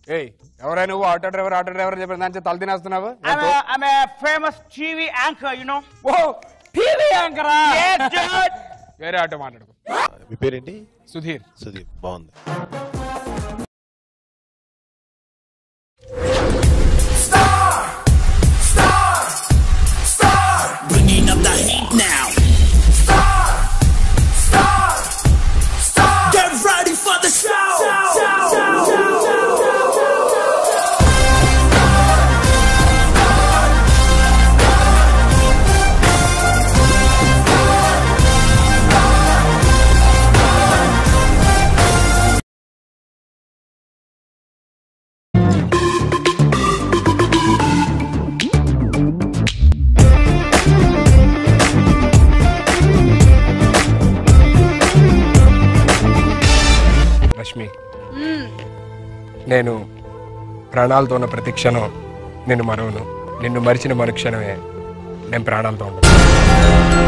ఏయ్ ఎవరైనా నువ్వు ఆటో డ్రైవర్ ఆటో డ్రైవర్ చెప్పిన దాని తల తినేస్తున్నావు I'm a, I'm a famous TV anchor, you know. ఓ టీవీ యాంకరా Yes, dude. వేరే ఆటో మాట్లాడుకో మీ పేరేంటి సుధీర్ సుదీప్ బాగుంది Bringing up the heat now. Get ready for the show. Rashmi నేను ప్రాణాలతో ఉన్న ప్రతి క్షణం నిన్ను మరవను నిన్ను మరిచిన మరుక్షణమే నేను ప్రాణాలతో ఉండను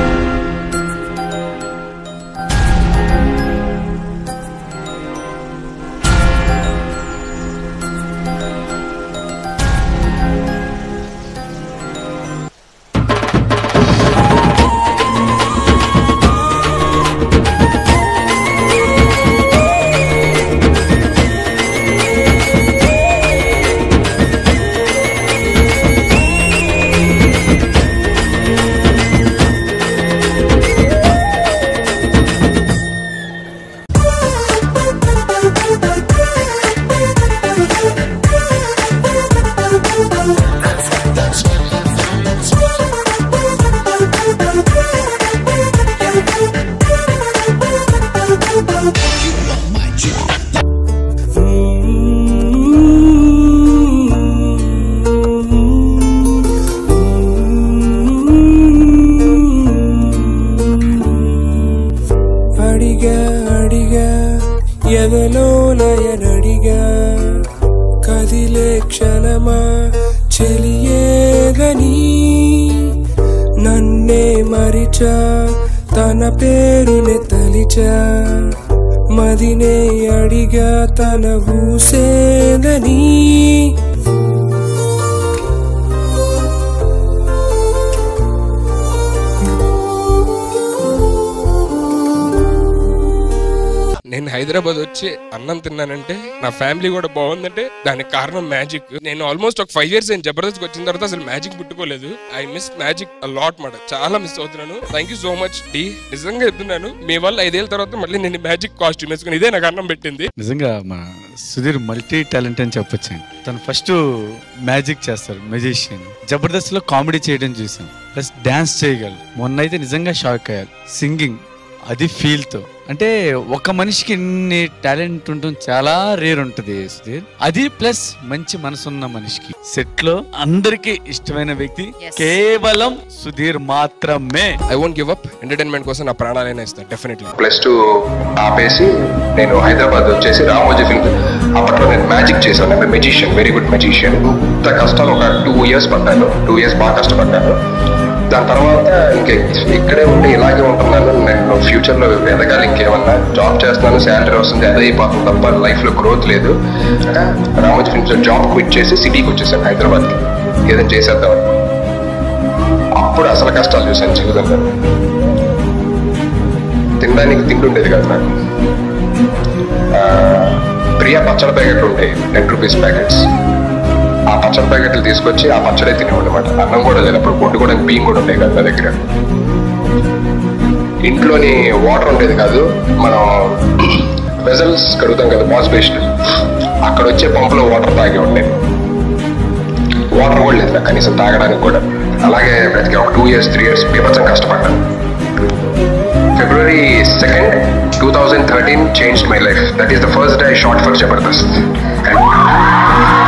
అడిగా అడిగా ఎదలో నయనడిగా కదిలే క్షణమా చెలియేదని నన్నే మరిచా తన పేరుని తలిచా మదినే అడిగా తన ఊసేదని నేను హైదరాబాద్ వచ్చి అన్నం తిన్నానంటే నా ఫ్యామిలీ కూడా బాగుందంటే దానికి కారణం మ్యాజిక్ నేను ఆల్మోస్ట్ ఒక ఫైవ్ ఇయర్స్ నేను జబర్దస్త్ వచ్చిన తర్వాత అసలు మ్యాజిక్ పుట్టుకోలేదు ఐ మిస్ మ్యాజిక్ లాట్ మాట చాలా మిస్ అవుతున్నాను థ్యాంక్ యూ సో మచ్ డి నిజంగా చెప్తున్నాను మీ వల్ల ఐదేళ్ళ తర్వాత మళ్ళీ నేను మ్యాజిక్ కాస్ట్యూమ్ వేసుకుని ఇదే నాకు అన్నం పెట్టింది నిజంగా మన సుధీర్ మల్టీ టాలెంట్ అని చెప్పొచ్చు తను ఫస్ట్ మ్యాజిక్ చేస్తారు మెజిషియన్ జబర్దస్త్ లో కామెడీ చేయడం చూసాం ప్లస్ డాన్స్ చేయగలరు మొన్న అయితే నిజంగా షాక్ అయ్యారు సింగింగ్ అది ఫీల్ తో అంటే ఒక మనిషికి ఇన్ని టాలెంట్ ఉంటుంది చాలా రేర్ ఉంటుంది సుధీర్ అది ప్లస్ మంచి మనసున్న మనిషికి సెట్ లో అందరికి ఇష్టమైన వ్యక్తి కేవలం సుధీర్ మాత్రమే I won't give up entertainment కోసం నా ప్రాణాలైనా ఇస్తాను డెఫినెట్లీ ప్లస్ టూ ఆపేసి నేను హైదరాబాద్ వచ్చేసి రామోజీ ఫిల్మ్ అప్పట్లో నేను మ్యాజిక్ చేశాను నేను మెజిషియన్ వెరీ గుడ్ మెజిషియన్ ఇంత కష్టాలు ఒక టూ ఇయర్స్ పడ్డాను టూ ఇయర్స్ బాగా కష్టపడ్డాను దాని తర్వాత ఇంక ఇక్కడే ఉండి ఇలాగే ఉంటున్నాను నేను ఫ్యూచర్ లో ఎదగాలి ఇంకేమన్నా జాబ్ చేస్తున్నాను శాలరీ వస్తుంది అదే అయిపోతుంది తప్ప లైఫ్ లో గ్రోత్ లేదు అంటే రామోజీ ఫిల్మ్స్ జాబ్ క్విట్ చేసి సిటీకి వచ్చేసాను హైదరాబాద్కి ఏదైనా చేసేద్దాం అప్పుడు అసలు కష్టాలు చూశాను జీవితంలో తినడానికి తిండి ఉండేది కాదు నాకు ఆ, ప్రియా పచ్చడి ప్యాకెట్లు ఉంటాయి టెన్ రూపీస్ ప్యాకెట్స్ ఆ పచ్చడి ప్యాకెట్లు తీసుకొచ్చి ఆ పచ్చడే తినేవాడు అనమాట అన్నం కూడా లేదు అప్పుడు పొట్టు కూడా బియ్యం కూడా ఉంటాయి కదా నా దగ్గర ఇంట్లోని వాటర్ ఉండేది కాదు మనం వెజల్స్ కడుగుతాం కదా వాష్ బేసిన్ అక్కడ వచ్చే పంపులో వాటర్ తాగి ఉండే వాటర్ కూడా లేదు నాకు కనీసం తాగడానికి కూడా అలాగే బ్రతికి ఒక టూ ఇయర్స్ త్రీ ఇయర్స్ బీభత్సం కష్టపడ్డాను February 2nd, 2013 changed my life. That is the first day I shot for Jabardast. And